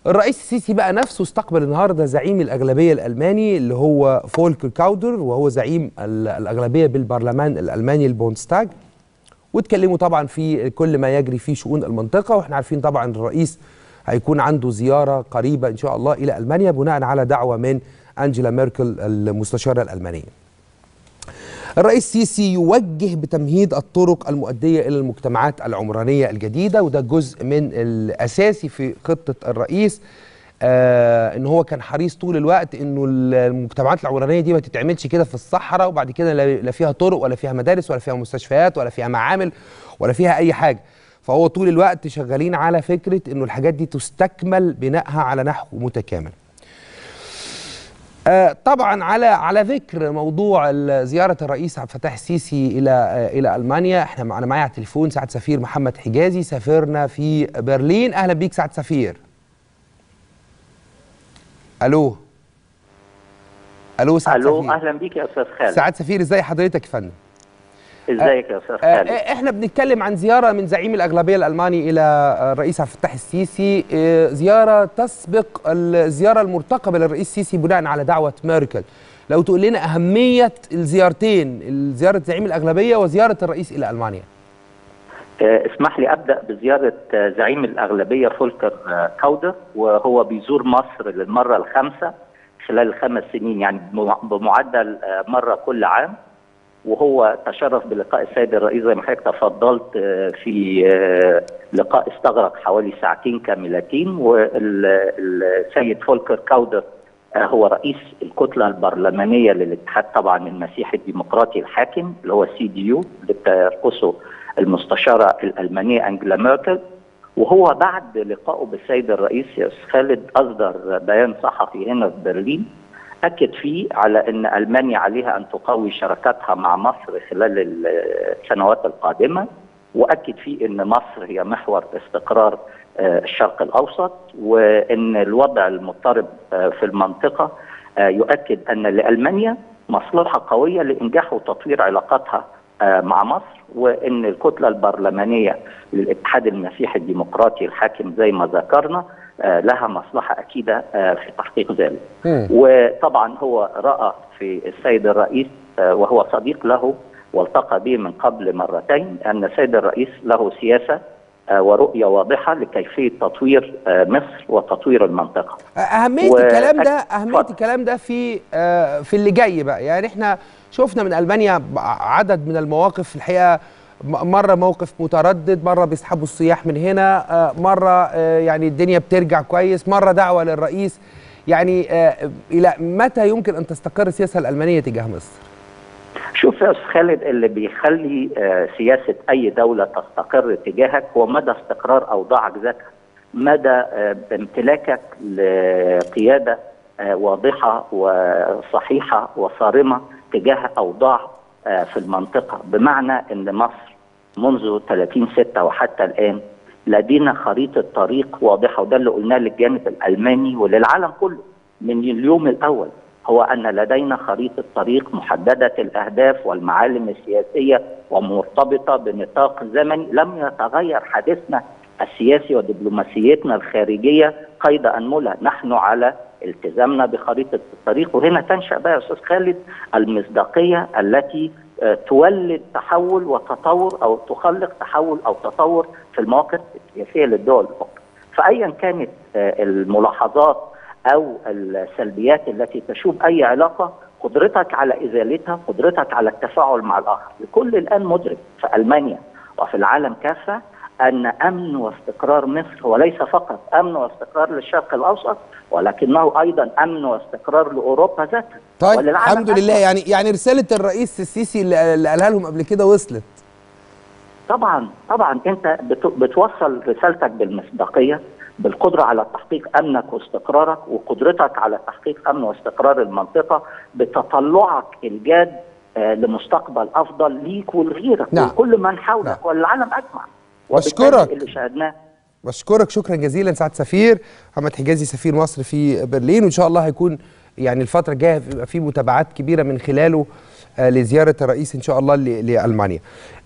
الرئيس السيسي بقى نفسه استقبل النهارده زعيم الاغلبيه الالماني اللي هو فولكر كاودر وهو زعيم ال- الاغلبيه بالبرلمان الالماني البونستاج واتكلموا طبعا في كل ما يجري في شؤون المنطقه واحنا عارفين طبعا الرئيس هيكون عنده زياره قريبه ان شاء الله الى المانيا بناء على دعوه من انجيلا ميركل المستشاره الالمانيه. الرئيس السيسي يوجه بتمهيد الطرق المؤديه الى المجتمعات العمرانيه الجديده وده جزء من الاساسي في خطه الرئيس آه ان هو كان حريص طول الوقت انه المجتمعات العمرانيه دي ما تتعملش كده في الصحراء وبعد كده لا لا فيها طرق ولا فيها مدارس ولا فيها مستشفيات ولا فيها معامل ولا فيها اي حاجه فهو طول الوقت شغالين على فكره انه الحاجات دي تستكمل بنائها على نحو متكامل آه، طبعا على على ذكر موضوع ال- زياره الرئيس عبد الفتاح السيسي الى آه، الى المانيا احنا معنا معايا على التليفون سعد سفير محمد حجازي سافرنا في برلين اهلا بيك سعد سفير الو الو سعد الو سفير اهلا بيك يا استاذ خالد سعد سفير ازاي حضرتك يا فندم ازيك يا استاذ آه، خالد آه، احنا بنتكلم عن زياره من زعيم الاغلبيه الالماني الى آه، الرئيس عبد الفتاح السيسي آه، زياره تسبق الزياره المرتقبه للرئيس السيسي بناء على دعوه ميركل لو تقول لنا اهميه الزيارتين زياره زعيم الاغلبيه وزياره الرئيس الى المانيا آه، اسمح لي ابدا بزياره آه، زعيم الاغلبيه فولكر آه، كاودر وهو بيزور مصر للمره الخامسه خلال الخمس سنين يعني بمع- بمعدل آه، مره كل عام وهو تشرف بلقاء السيد الرئيس زي ما حضرتك تفضلت آه، في آه، لقاء استغرق حوالي ساعتين كاملتين والسيد فولكر كاودر آه، هو رئيس الكتله البرلمانيه للاتحاد طبعا المسيحي الديمقراطي الحاكم اللي هو السي دي يو اللي ترقصه المستشاره الالمانيه انجلا ميركل وهو بعد لقائه بالسيد الرئيس يا أستاذ خالد اصدر بيان صحفي هنا في برلين اكد فيه على ان المانيا عليها ان تقوي شراكتها مع مصر خلال السنوات القادمه واكد فيه ان مصر هي محور استقرار آه، الشرق الاوسط وان الوضع المضطرب آه، في المنطقه آه، يؤكد ان لالمانيا مصلحه قويه لانجاح وتطوير علاقاتها آه، مع مصر وان الكتله البرلمانيه للاتحاد المسيحي الديمقراطي الحاكم زي ما ذكرنا آه، لها مصلحه اكيده آه، في تحقيق ذلك. مم. وطبعا هو راى في السيد الرئيس آه، وهو صديق له والتقى به من قبل مرتين ان السيد الرئيس له سياسه آه، ورؤيه واضحه لكيفيه تطوير آه، مصر وتطوير المنطقه. اهميه و- الكلام ده أك- اهميه اتفضل. الكلام ده في آه، في اللي جاي بقى يعني احنا شفنا من المانيا عدد من المواقف الحقيقه م- مره موقف متردد مره بيسحبوا السياح من هنا آه، مره آه، يعني الدنيا بترجع كويس مره دعوه للرئيس يعني آه، الى متى يمكن ان تستقر السياسه الالمانيه تجاه مصر شوف يا استاذ خالد اللي بيخلي آه، سياسه اي دوله تستقر تجاهك هو مدى استقرار اوضاعك ذاتها مدى آه، امتلاكك لقياده آه، واضحه وصحيحه وصارمه تجاه اوضاع آه، في المنطقه بمعنى ان مصر منذ 30 6 وحتى الان لدينا خريطه طريق واضحه وده اللي قلناه للجانب الالماني وللعالم كله من اليوم الاول هو ان لدينا خريطه طريق محدده الاهداف والمعالم السياسيه ومرتبطه بنطاق زمني لم يتغير حديثنا السياسي ودبلوماسيتنا الخارجيه قيد انمله نحن على التزامنا بخريطه الطريق وهنا تنشا بقى يا استاذ خالد المصداقيه التي آه، تولد تحول وتطور او تخلق تحول او تطور في المواقف السياسيه للدول الاخرى. فايا كانت آه، الملاحظات او السلبيات التي تشوب اي علاقه قدرتك على ازالتها قدرتك على التفاعل مع الاخر الكل الان مدرك في المانيا وفي العالم كافه ان امن واستقرار مصر هو ليس فقط امن واستقرار للشرق الاوسط ولكنه ايضا امن واستقرار لاوروبا ذاتها طيب وللعالم الحمد لله أجمع. يعني يعني رساله الرئيس السيسي اللي اللي قالها لهم قبل كده وصلت طبعا طبعا انت بت- بتوصل رسالتك بالمصداقيه بالقدره على تحقيق امنك واستقرارك وقدرتك على تحقيق امن واستقرار المنطقه بتطلعك الجاد آه، لمستقبل افضل ليك ولغيرك نعم. ولكل من حولك نعم. وللعالم اجمع بشكرك. وبالتالي اللي شاهدناه بشكرك شكرا جزيلا سعد سفير محمد حجازي سفير مصر في برلين وان شاء الله هيكون يعني الفتره الجايه يبقى في متابعات كبيره من خلاله آه، لزياره الرئيس ان شاء الله ل- لالمانيا